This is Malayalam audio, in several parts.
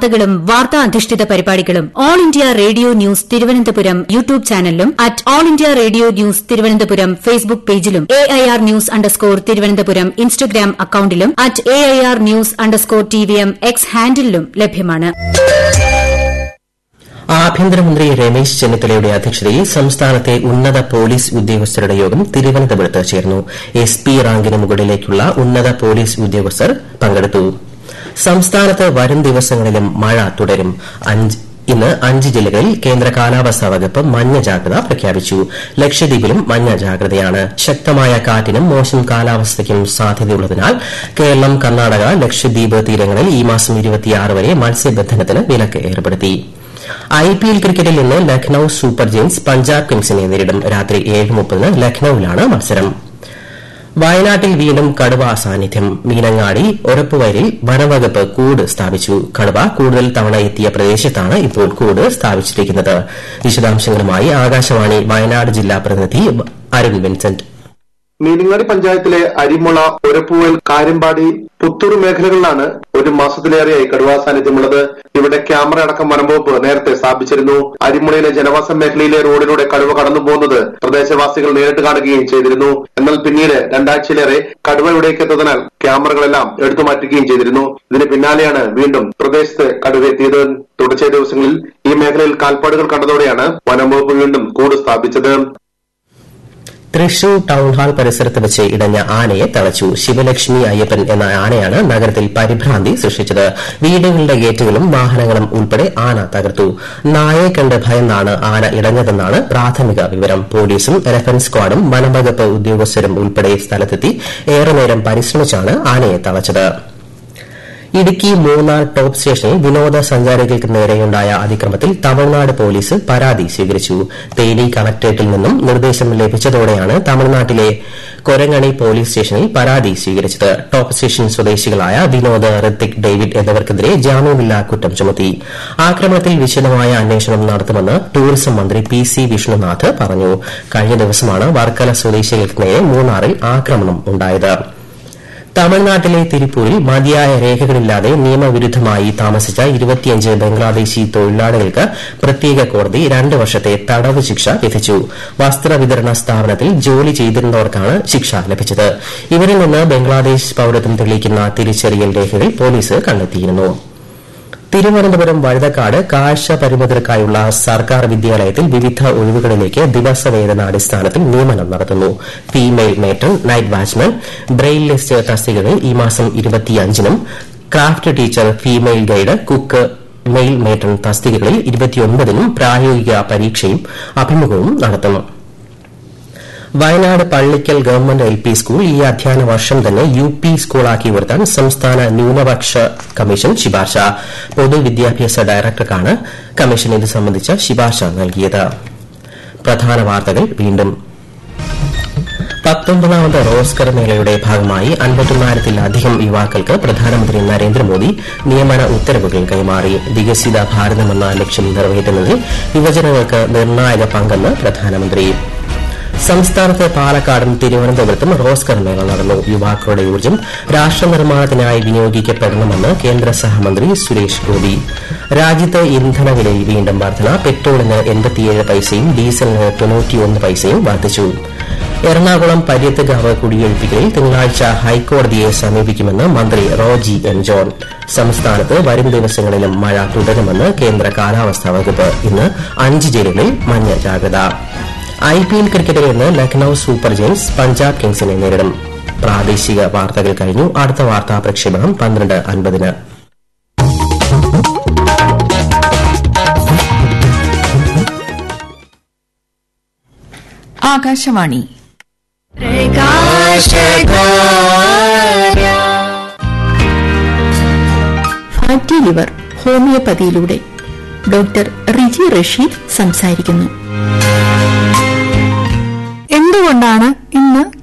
വാർത്തകളും വാർത്താ അധിഷ്ഠിത പരിപാടികളും all India radio news Thiruvananthapuram YouTube ചാനലിലും at all India radio news Thiruvananthapuram Facebook പേജിലും A I R news underscore Thiruvananthapuram Instagram അക്കൌണ്ടിലും at A I R news underscore T V M X ഹാൻഡിലും ലഭ്യമാണ് ആഭ്യന്തരമന്ത്രി രമേശ് ചെന്നിത്തലയുടെ അധ്യക്ഷതയിൽ സംസ്ഥാനത്തെ ഉന്നത പോലീസ് ഉദ്യോഗസ്ഥരുടെ യോഗം തിരുവനന്തപുരത്ത് ചേർന്നു എസ് പി റാങ്കിന് മുകളിലേക്കുള്ള ഉന്നത പോലീസ് ഉദ്യോഗസ്ഥർ പങ്കെടുത്തു സംസ്ഥാനത്ത് വരും ദിവസങ്ങളിലും മഴ തുടരും ഇന്ന് അഞ്ച് ജില്ലകളിൽ കേന്ദ്ര കാലാവസ്ഥാ വകുപ്പ് മഞ്ഞ ജാഗ്രത പ്രഖ്യാപിച്ചു ലക്ഷദ്വീപിലും മഞ്ഞ ജാഗ്രതയാണ് ശക്തമായ കാറ്റിനും മോശം കാലാവസ്ഥയ്ക്കും സാധ്യതയുള്ളതിനാൽ കേരളം കർണാടക ലക്ഷദ്വീപ് തീരങ്ങളിൽ ഈ മാസം വരെ മത്സ്യബന്ധനത്തിന് വിലക്ക് ഏർപ്പെടുത്തി ഐപിഎൽ ക്രിക്കറ്റിൽ ഇന്ന് ലക്നൌ സൂപ്പർ ജയൻസ് പഞ്ചാബ് കിങ്സിനെ നേരിടും രാത്രി ഏഴ് മുപ്പതിന് ലക്നൌവിലാണ് മത്സരം വയനാട്ടിൽ വീണ്ടും കടുവ സാന്നിധ്യം മീനങ്ങാടി ഒരപ്പുവയലിൽ വനവകുപ്പ് കൂട് സ്ഥാപിച്ചു കടുവ കൂടുതൽ തവണ എത്തിയ പ്രദേശത്താണ് ഇപ്പോൾ കൂട് സ്ഥാപിച്ചിരിക്കുന്നത് വിശദാംശങ്ങളുമായി ആകാശവാണി വയനാട് ജില്ലാ പ്രതിനിധി അരുൺ വിൻസെന്റ് മീനങ്ങാടി പഞ്ചായത്തിലെ അരിമുള ഒരപ്പുവൽ കാര്യമ്പാടി പുത്തൂർ മേഖലകളിലാണ് ഒരു മാസത്തിലേറെയായി കടുവാ സാന്നിധ്യമുള്ളത് ഇവിടെ ക്യാമറ അടക്കം വനംവകുപ്പ് നേരത്തെ സ്ഥാപിച്ചിരുന്നു അരിമുളയിലെ ജനവാസ മേഖലയിലെ റോഡിലൂടെ കടുവ കടന്നു പോകുന്നത് പ്രദേശവാസികൾ നേരിട്ട് കാണുകയും ചെയ്തിരുന്നു എന്നാൽ പിന്നീട് രണ്ടാഴ്ചയിലേറെ കടുവ ഇവിടേക്ക് എത്തതിനാൽ ക്യാമറകളെല്ലാം എടുത്തു മാറ്റുകയും ചെയ്തിരുന്നു ഇതിന് പിന്നാലെയാണ് വീണ്ടും പ്രദേശത്ത് കടുവ എത്തിയത് തുടർച്ചയായ ദിവസങ്ങളിൽ ഈ മേഖലയിൽ കാൽപ്പാടുകൾ കണ്ടതോടെയാണ് വനംവകുപ്പ് വീണ്ടും കൂട് സ്ഥാപിച്ചത് തൃശൂർ ടൌൺഹാൾ പരിസരത്ത് വെച്ച് ഇടഞ്ഞ ആനയെ തളച്ചു ശിവലക്ഷ്മി അയ്യപ്പൻ എന്ന ആനയാണ് നഗരത്തിൽ പരിഭ്രാന്തി സൃഷ്ടിച്ചത് വീടുകളുടെ ഗേറ്റുകളും വാഹനങ്ങളും ഉൾപ്പെടെ ആന തകർത്തു നായയെ കണ്ട് ഭയന്നാണ് ആന ഇടഞ്ഞതെന്നാണ് പ്രാഥമിക വിവരം പോലീസും എലഫന്റ് സ്ക്വാഡും വനംവകുപ്പ് ഉദ്യോഗസ്ഥരും ഉൾപ്പെടെ സ്ഥലത്തെത്തി ഏറെ നേരം പരിശ്രമിച്ചാണ് ആനയെ തളച്ചത് ഇടുക്കി മൂന്നാർ ടോപ്പ് സ്റ്റേഷനിൽ വിനോദസഞ്ചാരികൾക്ക് നേരെയുണ്ടായ അതിക്രമത്തിൽ തമിഴ്നാട് പോലീസ് പരാതി സ്വീകരിച്ചു തേനി കളക്ടറേറ്റിൽ നിന്നും നിർദ്ദേശം ലഭിച്ചതോടെയാണ് തമിഴ്നാട്ടിലെ കൊരങ്ങണി പോലീസ് സ്റ്റേഷനിൽ പരാതി സ്വീകരിച്ചത് ടോപ്പ് സ്റ്റേഷൻ സ്വദേശികളായ വിനോദ് ഋത്തിക് ഡേവിഡ് എന്നിവർക്കെതിരെ ജാമ്യമില്ലാ കുറ്റം ചുമത്തി ആക്രമണത്തിൽ വിശദമായ അന്വേഷണം നടത്തുമെന്ന് ടൂറിസം മന്ത്രി പി സി വിഷ്ണുനാഥ് പറഞ്ഞു കഴിഞ്ഞ ദിവസമാണ് വർക്കല സ്വദേശികൾക്ക് നേരെ മൂന്നാറിൽ ആക്രമണം ഉണ്ടായത് തമിഴ്നാട്ടിലെ തിരുപ്പൂരിൽ മതിയായ രേഖകളില്ലാതെ നിയമവിരുദ്ധമായി താമസിച്ച ഇരുപത്തിയഞ്ച് ബംഗ്ലാദേശി തൊഴിലാളികൾക്ക് പ്രത്യേക കോടതി രണ്ട് വർഷത്തെ തടവ് ശിക്ഷ വിധിച്ചു വസ്ത്രവിതരണ സ്ഥാപനത്തിൽ ജോലി ചെയ്തിരുന്നവർക്കാണ് ശിക്ഷ ലഭിച്ചത് ഇവരിൽ നിന്ന് ബംഗ്ലാദേശ് പൌരത്വം തെളിയിക്കുന്ന തിരിച്ചറിയൽ രേഖകൾ പോലീസ് കണ്ടെത്തിയിരുന്നു തിരുവനന്തപുരം വഴുതക്കാട് കാഴ്ച പരിമിതർക്കായുള്ള സർക്കാർ വിദ്യാലയത്തിൽ വിവിധ ഒഴിവുകളിലേക്ക് ദിവസവേതനാടിസ്ഥാനത്തിൽ നിയമനം നടത്തുന്നു female matron night watchman braillist തസ്തികകൾ ഈ മാസം ഇരുപത്തിയഞ്ചിനും craft teacher female guide cook male matron തസ്തികകളിൽ ഇരുപത്തിയൊൻപതിനും പ്രായോഗിക പരീക്ഷയും അഭിമുഖവും നടത്തും വയനാട് പള്ളിക്കൽ ഗവൺമെന്റ് എൽ പി സ്കൂൾ ഈ അധ്യയന വർഷം തന്നെ യു പി സ്കൂളാക്കി ഉയർത്താൻ സംസ്ഥാന ന്യൂനപക്ഷ കമ്മീഷൻ ശുപാർശ പൊതുവിദ്യാഭ്യാസ ഡയറക്ടർക്കാണ് കമ്മീഷൻ ഇത് സംബന്ധിച്ച ശുപാർശ നൽകിയത് പ്രധാന വാർത്തകൾ വീണ്ടും പത്തൊമ്പതാമത് റോസ്കർ മേളയുടെ ഭാഗമായി അൻപത്തൊന്നായിരത്തിലധികം യുവാക്കൾക്ക് പ്രധാനമന്ത്രി നരേന്ദ്രമോദി നിയമന ഉത്തരവുകൾ കൈമാറി വികസിത ഭാരതമെന്ന ലക്ഷ്യം നിറവേറ്റുന്നതിൽ യുവജനങ്ങൾക്ക് നിർണായക പങ്കെന്ന് പ്രധാനമന്ത്രി സംസ്ഥാനത്ത് പാലക്കാടും തിരുവനന്തപുരത്തും റോസ്കർ മേള നടന്നു യുവാക്കളുടെ ഊർജ്ജം രാഷ്ട്രനിർമ്മാണത്തിനായി വിനിയോഗിക്കപ്പെടണമെന്ന് കേന്ദ്ര സഹമന്ത്രി സുരേഷ് ഗോപി രാജ്യത്ത് ഇന്ധനവിലയിൽ വീണ്ടും വർധന പെട്രോളിന് എൺപത്തിയേഴ് പൈസയും ഡീസലിന് തൊണ്ണൂറ്റിയൊന്ന് പൈസയും വർദ്ധിച്ചു എറണാകുളം പര്യത്തുകാവ് കുടിയൊഴിപ്പിക്കലിൽ തിങ്കളാഴ്ച ഹൈക്കോടതിയെ സമീപിക്കുമെന്ന് മന്ത്രി റോജി എം ജോൺ സംസ്ഥാനത്ത് വരും ദിവസങ്ങളിലും മഴ തുടരുമെന്ന് കേന്ദ്ര കാലാവസ്ഥാ വകുപ്പ് ഇന്ന് അഞ്ച് ജില്ലകളിൽ മഞ്ഞ ജാഗ്രത ഐപിഎൽ ക്രിക്കറ്റിൽ ഇന്ന് ലക്നൌ സൂപ്പർ ജയൻസ് പഞ്ചാബ് കിങ്സിനെ നേരിടും പ്രാദേശിക വാർത്തകൾ കഴിഞ്ഞു അടുത്ത വാർത്താ പ്രക്ഷേപണം പന്ത്രണ്ട് അൻപതിന് ആകാശവാണി ഫാറ്റി ലിവർ ഹോമിയോപ്പതിയിലൂടെ ഡോക്ടർ റിജി റഷീദ് സംസാരിക്കുന്നു എന്തുകൊണ്ടാണ് ഇന്ന് ചില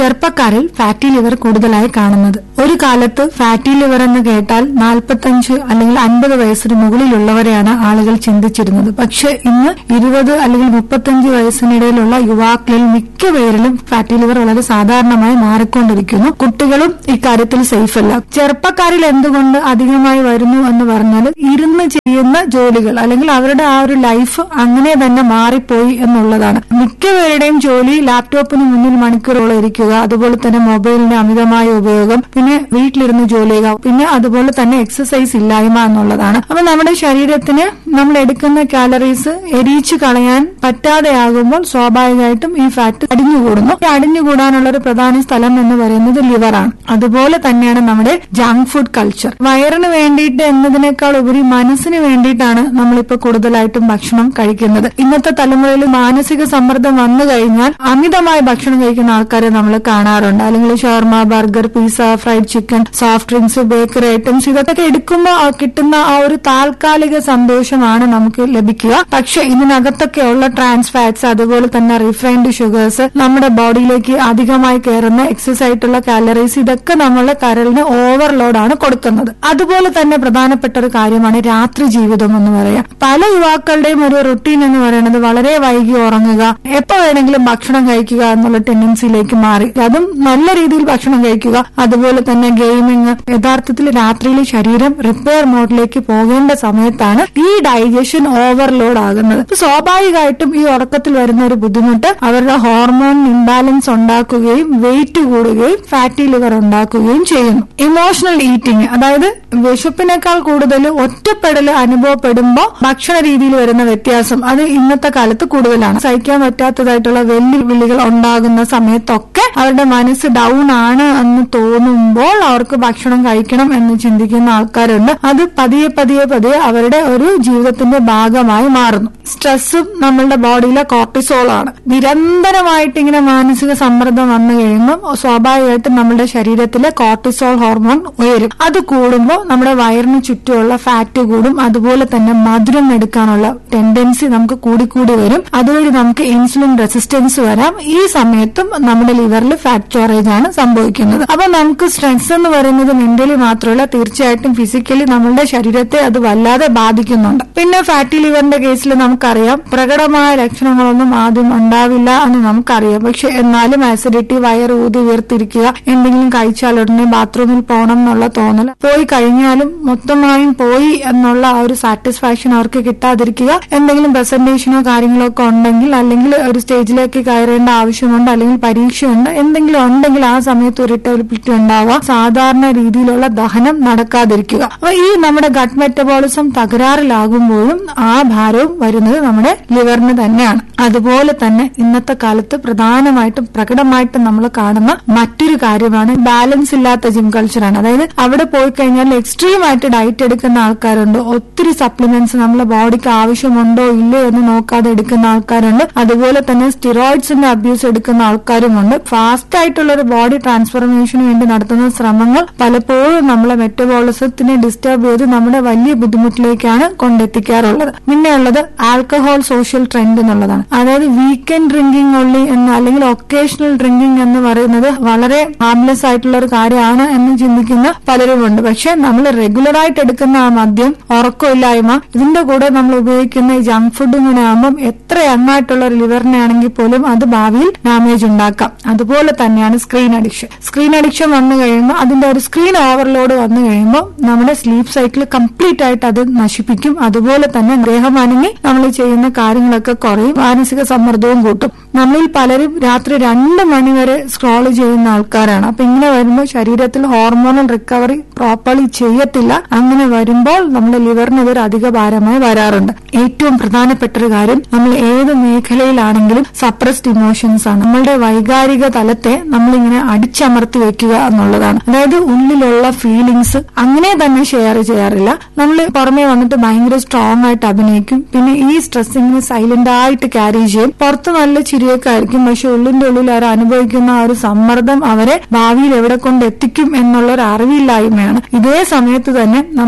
ചെറുപ്പക്കാരിൽ ഫാറ്റി ലിവർ കൂടുതലായി കാണുന്നത് ഒരു കാലത്ത് ഫാറ്റി ലിവർ എന്ന് കേട്ടാൽ നാൽപ്പത്തഞ്ച് അല്ലെങ്കിൽ അൻപത് വയസ്സിന് മുകളിലുള്ളവരെയാണ് ആളുകൾ ചിന്തിച്ചിരുന്നത് പക്ഷെ ഇന്ന് ഇരുപത് അല്ലെങ്കിൽ മുപ്പത്തഞ്ച് വയസ്സിനിടയിലുള്ള യുവാക്കളിൽ മിക്ക പേരിലും ഫാറ്റി ലിവർ വളരെ സാധാരണമായി മാറിക്കൊണ്ടിരിക്കുന്നു കുട്ടികളും ഇക്കാര്യത്തിൽ സേഫ് അല്ല ചെറുപ്പക്കാരിൽ എന്തുകൊണ്ട് അധികമായി വരുന്നു എന്ന് പറഞ്ഞാൽ ഇരുന്ന് ചെയ്യുന്ന ജോലികൾ അല്ലെങ്കിൽ അവരുടെ ആ ഒരു ലൈഫ് അങ്ങനെ തന്നെ മാറിപ്പോയി എന്നുള്ളതാണ് മിക്കവരുടെയും ജോലി ലാപ്ടോപ്പിന് മുന്നിൽ മണിക്കൂറോളം ഇരിക്കുക അതുപോലെ തന്നെ മൊബൈലിന്റെ അമിതമായ ഉപയോഗം പിന്നെ വീട്ടിലിരുന്ന് ജോലി ചെയ്യുക പിന്നെ അതുപോലെ തന്നെ എക്സസൈസ് ഇല്ലായ്മ എന്നുള്ളതാണ് അപ്പൊ നമ്മുടെ ശരീരത്തിന് നമ്മൾ എടുക്കുന്ന കാലറീസ് എരിയിച്ചു കളയാൻ പറ്റാതെയാകുമ്പോൾ സ്വാഭാവികമായിട്ടും ഈ ഫാറ്റ് അടിഞ്ഞുകൂടുന്നു ഈ അടിഞ്ഞുകൂടാനുള്ള ഒരു പ്രധാന സ്ഥലം എന്ന് പറയുന്നത് ലിവറാണ് അതുപോലെ തന്നെയാണ് നമ്മുടെ ജങ്ക് ഫുഡ് കൾച്ചർ വയറിന് വേണ്ടിയിട്ട് എന്നതിനേക്കാൾ ഉപരി മനസ്സിന് വേണ്ടിയിട്ടാണ് നമ്മളിപ്പോ കൂടുതലായിട്ടും ഭക്ഷണം കഴിക്കുന്നത് ഇന്നത്തെ തലമുറയിൽ മാനസിക സമ്മർദ്ദം വന്നു കഴിഞ്ഞാൽ അമിതമായി ഭക്ഷണം കഴിക്കുന്ന ആൾക്കാരെ നമ്മൾ കാണാറുണ്ട് അല്ലെങ്കിൽ shawarma burger pizza fried chicken soft drinks bakery items ഇതൊക്കെ എടുക്കുമ്പോൾ ആ കിട്ടുന്ന ആ ഒരു താൽക്കാലിക സന്തോഷമാണ് നമുക്ക് ലഭിക്കുക പക്ഷെ ഇതിനകത്തൊക്കെയുള്ള ട്രാൻസ് ഫാറ്റ്സ് അതുപോലെ തന്നെ റിഫൈൻഡ് ഷുഗേഴ്സ് നമ്മുടെ ബോഡിയിലേക്ക് അധികമായി കയറുന്ന എക്സസ് ആയിട്ടുള്ള കാലറീസ് ഇതൊക്കെ നമ്മളെ കരളിന് ഓവർലോഡ് ആണ് കൊടുക്കുന്നത് അതുപോലെ തന്നെ പ്രധാനപ്പെട്ട ഒരു കാര്യമാണ് രാത്രി ജീവിതം എന്ന് പറയാം പല യുവാക്കളുടെയും ഒരു റുട്ടീൻ എന്ന് പറയുന്നത് വളരെ വൈകി ഉറങ്ങുക എപ്പോ വേണമെങ്കിലും ഭക്ഷണം കഴിക്കുക എന്നുള്ള ടെൻഡൻസിയിലേക്ക് മാറി അതും നല്ല രീതിയിൽ ഭക്ഷണം കഴിക്കുക അതുപോലെ തന്നെ ഗെയിമിങ് യഥാർത്ഥത്തിൽ രാത്രിയിൽ ശരീരം റിപ്പയർ മോഡിലേക്ക് പോകേണ്ട സമയത്താണ് ഈ ഡൈജഷൻ ഓവർലോഡ് ആകുന്നത് അപ്പൊ സ്വാഭാവികമായിട്ടും ഈ ഉറക്കത്തിൽ വരുന്ന ഒരു ബുദ്ധിമുട്ട് അവരുടെ ഹോർമോൺ ഇംബാലൻസ് ഉണ്ടാക്കുകയും വെയിറ്റ് കൂടുകയും ഫാറ്റി ലിവർ ഉണ്ടാക്കുകയും ചെയ്യുന്നു ഇമോഷണൽ ഈറ്റിംഗ് അതായത് വിശപ്പിനേക്കാൾ കൂടുതൽ ഒറ്റപ്പെടൽ അനുഭവപ്പെടുമ്പോൾ ഭക്ഷണ രീതിയിൽ വരുന്ന വ്യത്യാസം അത് ഇന്നത്തെ കാലത്ത് കൂടുതലാണ് സഹിക്കാൻ പറ്റാത്തതായിട്ടുള്ള വെല്ലുവിളികൾ ഉണ്ടാകുന്ന സമയത്തൊക്കെ അവരുടെ മനസ്സ് ഡൗൺ ആണ് എന്ന് തോന്നുമ്പോൾ അവർക്ക് ഭക്ഷണം കഴിക്കണം എന്ന് ചിന്തിക്കുന്ന ആൾക്കാരുണ്ട് അത് പതിയെ പതിയെ പതിയെ അവരുടെ ഒരു ജീവിതത്തിന്റെ ഭാഗമായി മാറുന്നു സ്ട്രെസ്സും നമ്മളുടെ ബോഡിയിലെ കോർട്ടിസോൾ ആണ് നിരന്തരമായിട്ട് ഇങ്ങനെ മാനസിക സമ്മർദ്ദം വന്നു കഴിയുമ്പോൾ സ്വാഭാവികമായിട്ടും നമ്മുടെ ശരീരത്തിലെ കോർട്ടിസോൾ ഹോർമോൺ ഉയരും അത് കൂടുമ്പോൾ നമ്മുടെ വയറിന് ചുറ്റുമുള്ള ഫാറ്റ് കൂടും അതുപോലെ തന്നെ മധുരം എടുക്കാനുള്ള ടെൻഡൻസി നമുക്ക് കൂടിക്കൂടി വരും അതുവഴി നമുക്ക് ഇൻസുലിൻ റെസിസ്റ്റൻസ് വരാം ഈ സമയത്തും നമ്മുടെ ലിവറിൽ ഫാറ്റ് സ്റ്റോറേജ് ആണ് സംഭവിക്കുന്നത് അപ്പൊ നമുക്ക് സ്ട്രെസ് എന്ന് പറയുന്നത് മെന്റലി മാത്രമല്ല തീർച്ചയായിട്ടും ഫിസിക്കലി നമ്മളുടെ ശരീരത്തെ അത് വല്ലാതെ ബാധിക്കുന്നുണ്ട് പിന്നെ ഫാറ്റി ലിവറിന്റെ കേസിൽ നമുക്കറിയാം പ്രകടമായ ലക്ഷണങ്ങളൊന്നും ആദ്യം ഉണ്ടാവില്ല എന്ന് നമുക്കറിയാം പക്ഷെ എന്നാലും ആസിഡിറ്റി വയർ ഊതി വീർത്തിരിക്കുക എന്തെങ്കിലും കഴിച്ചാൽ ഉടനെ ബാത്റൂമിൽ പോകണം എന്നുള്ള തോന്നൽ പോയി കഴിഞ്ഞാലും മൊത്തമായും പോയി എന്നുള്ള ആ ഒരു സാറ്റിസ്ഫാക്ഷൻ അവർക്ക് കിട്ടാതിരിക്കുക എന്തെങ്കിലും പ്രസന്റേഷനോ കാര്യങ്ങളോ ഒക്കെ ഉണ്ടെങ്കിൽ അല്ലെങ്കിൽ ഒരു സ്റ്റേജിലേക്ക് കയറേണ്ട ആവശ്യമുണ്ട് അല്ലെങ്കിൽ പരീക്ഷയുണ്ട് എന്തെങ്കിലും ഉണ്ടെങ്കിൽ ആ സമയത്ത് ഒരു ഇറിറ്റബിലിറ്റി ഉണ്ടാവുക സാധാരണ രീതിയിലുള്ള ദഹനം നടക്കാതിരിക്കുക അപ്പൊ ഈ നമ്മുടെ ഗട്ട് മെറ്റബോളിസം തകരാറിലാകുമ്പോഴും ആ ഭാരവും വരുന്നത് നമ്മുടെ ലിവറിന് തന്നെയാണ് അതുപോലെ തന്നെ ഇന്നത്തെ കാലത്ത് പ്രധാനമായിട്ടും പ്രകടമായിട്ടും നമ്മൾ കാണുന്ന മറ്റൊരു കാര്യമാണ് ബാലൻസ് ഇല്ലാത്ത ജിം കൾച്ചറാണ് അതായത് അവിടെ പോയി കഴിഞ്ഞാൽ എക്സ്ട്രീം ആയിട്ട് ഡയറ്റ് എടുക്കുന്ന ആൾക്കാരുണ്ട് ഒത്തിരി സപ്ലിമെന്റ്സ് നമ്മളെ ബോഡിക്ക് ആവശ്യമുണ്ടോ ഇല്ലയോ എന്ന് നോക്കാതെ എടുക്കുന്ന ആൾക്കാരുണ്ട് അതുപോലെ തന്നെ സ്റ്റിറോയിഡ്സിന്റെ അബ്യൂസ് എടുക്കുന്ന ആൾക്കാരുമുണ്ട് ഫാസ്റ്റ് ആയിട്ടുള്ള ഒരു ബോഡി ട്രാൻസ്ഫോർമേഷന് വേണ്ടി നടത്തുന്ന ശ്രമങ്ങൾ പലപ്പോഴും നമ്മളെ മെറ്റബോളിസത്തിനെ ഡിസ്റ്റർബ് ചെയ്ത് നമ്മുടെ വലിയ ബുദ്ധിമുട്ടിലേക്കാണ് കൊണ്ടെത്തിക്കാറുള്ളത് പിന്നെയുള്ളത് ആൽക്കഹോൾ സോഷ്യൽ ട്രെൻഡ് എന്നുള്ളതാണ് അതായത് വീക്കെൻഡ് ഡ്രിങ്കിങ് ഒള്ളി എന്ന് അല്ലെങ്കിൽ ഒക്കേഷണൽ ഡ്രിങ്കിങ് എന്ന് പറയുന്നത് വളരെ ഹാംലെസ് ആയിട്ടുള്ള ഒരു കാര്യമാണ് എന്ന് ചിന്തിക്കുന്ന പലരുമുണ്ട് പക്ഷെ നമ്മൾ റെഗുലർ ആയിട്ട് എടുക്കുന്ന ആ മദ്യം ഉറക്കമില്ലായ്മ ഇതിന്റെ കൂടെ നമ്മൾ ഉപയോഗിക്കുന്ന ഈ ജങ്ക് ഫുഡും കൂടെ ആകുമ്പോൾ എത്ര എണ്ണായിട്ടുള്ള ഒരു ലിവറിനെ ആണെങ്കിൽ പോലും അത് ഭാവിയിൽ ഡാമേജ് ഉണ്ടാക്കാം അതുപോലെ തന്നെയാണ് സ്ക്രീൻ അഡിക്ഷൻ സ്ക്രീൻ അഡിക്ഷൻ വന്നു കഴിയുമ്പോൾ അതിന്റെ ഒരു സ്ക്രീൻ ഓവർലോഡ് വന്നു കഴിയുമ്പോൾ നമ്മുടെ സ്ലീപ്പ് സൈക്കിൾ കംപ്ലീറ്റ് ആയിട്ട് അത് നശിപ്പിക്കും അതുപോലെ തന്നെ ദേഹം അനങ്ങി നമ്മൾ ചെയ്യുന്ന കാര്യങ്ങളൊക്കെ കുറയും മാനസിക സമ്മർദ്ദവും കൂട്ടും നമ്മളിൽ പലരും രാത്രി രണ്ട് മണിവരെ സ്ക്രോൾ ചെയ്യുന്ന ആൾക്കാരാണ് അപ്പൊ ഇങ്ങനെ വരുമ്പോൾ ശരീരത്തിൽ ഹോർമോണൽ റിക്കവറി പ്രോപ്പർലി ചെയ്യത്തില്ല അങ്ങനെ വരുമ്പോൾ നമ്മുടെ ലിവറിന് ഇതൊരു അധിക ഭാരമായി വരാറുണ്ട് ഏറ്റവും പ്രധാനപ്പെട്ട ഒരു കാര്യം നമ്മൾ ഏത് മേഖലയിലാണെങ്കിലും സപ്രസ്ഡ് ഇമോഷൻസ് ആണ് നമ്മളുടെ വൈകാരിക തലത്തെ നമ്മളിങ്ങനെ അടിച്ചമർത്തി വെക്കുക എന്നുള്ളതാണ് അതായത് ഉള്ളിലുള്ള ഫീലിങ്സ് അങ്ങനെ തന്നെ ഷെയർ ചെയ്യാറില്ല നമ്മൾ പുറമേ വന്നിട്ട് ഭയങ്കര സ്ട്രോങ് ആയിട്ട് അഭിനയിക്കും പിന്നെ ഈ സ്ട്രെസ് ഇങ്ങനെ സൈലന്റ് ആയിട്ട് ക്യാരി ചെയ്യും പുറത്ത് നല്ല ചിരിയൊക്കെ ആയിരിക്കും പക്ഷെ ഉള്ളിന്റെ ഉള്ളിൽ അവർ അനുഭവിക്കുന്ന ആ ഒരു സമ്മർദ്ദം അവരെ ഭാവിയിൽ എവിടെ കൊണ്ട് എത്തിക്കും എന്നുള്ള ഒരു അറിവില്ലായ്മയാണ് ഇതേ സമയത്ത് തന്നെ നമ്മൾ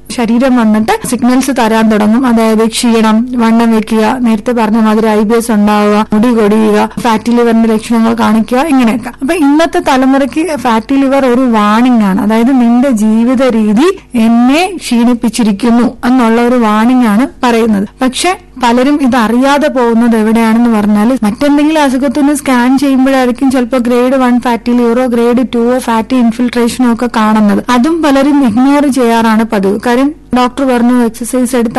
ശരീരം വന്നിട്ട് സിഗ്നൽസ് തരാൻ തുടങ്ങും അതായത് ക്ഷീണം വണ്ണം വെക്കുക നേരത്തെ പറഞ്ഞ മാതിരി ഐ ബി എസ് ഉണ്ടാവുക മുടി കൊടിയുക ഫാറ്റി ലിവറിന്റെ ലക്ഷണങ്ങൾ കാണിക്കുക ഇങ്ങനെയൊക്കെ അപ്പൊ ഇന്നത്തെ തലമുറയ്ക്ക് ഫാറ്റി ലിവർ ഒരു വാണിംഗ് ആണ് അതായത് നിന്റെ ജീവിത രീതി എന്നെ ക്ഷീണിപ്പിച്ചിരിക്കുന്നു എന്നുള്ള ഒരു വാണിംഗ് ആണ് പറയുന്നത് പക്ഷെ പലരും ഇത് അറിയാതെ പോകുന്നത് എവിടെയാണെന്ന് പറഞ്ഞാൽ മറ്റെന്തെങ്കിലും അസുഖത്തിന് സ്കാൻ ചെയ്യുമ്പോഴായിരിക്കും ചിലപ്പോൾ ഗ്രേഡ് വൺ ഫാറ്റി ലിവറോ ഗ്രേഡ് ടുവോ ഫാറ്റി ഇൻഫിൽട്രേഷനോ ഒക്കെ കാണുന്നത് അതും പലരും ഇഗ്നോർ ചെയ്യാറാണ് പതിവ് കാര്യം ഡോക്ടർ പറഞ്ഞു എക്സസൈസ് എടുത്ത്